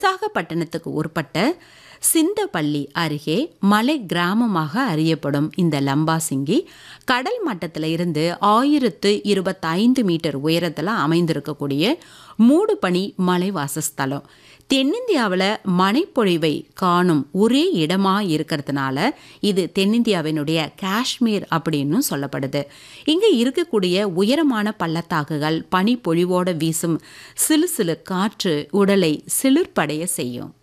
விசாகப்பட்டினத்துக்கு உட்பட்ட சிந்தப்பள்ளி அருகே மலை கிராமமாக அறியப்படும் இந்த லம்பாசிங்கி கடல் மட்டத்தில் இருந்து ஆயிரத்து இருபத்தைந்து மீட்டர் உயரத்தில் அமைந்திருக்கக்கூடிய மூடுபனி மலை வாசஸ்தலம் தென்னிந்தியாவில் மனைப்பொழிவை காணும் ஒரே இடமா இருக்கிறதுனால இது தென்னிந்தியாவினுடைய காஷ்மீர் அப்படின்னு சொல்லப்படுது இங்கே இருக்கக்கூடிய உயரமான பள்ளத்தாக்குகள் பனிப்பொழிவோடு வீசும் சிலு சிலு காற்று உடலை சிலிர்ப்படைய செய்யும்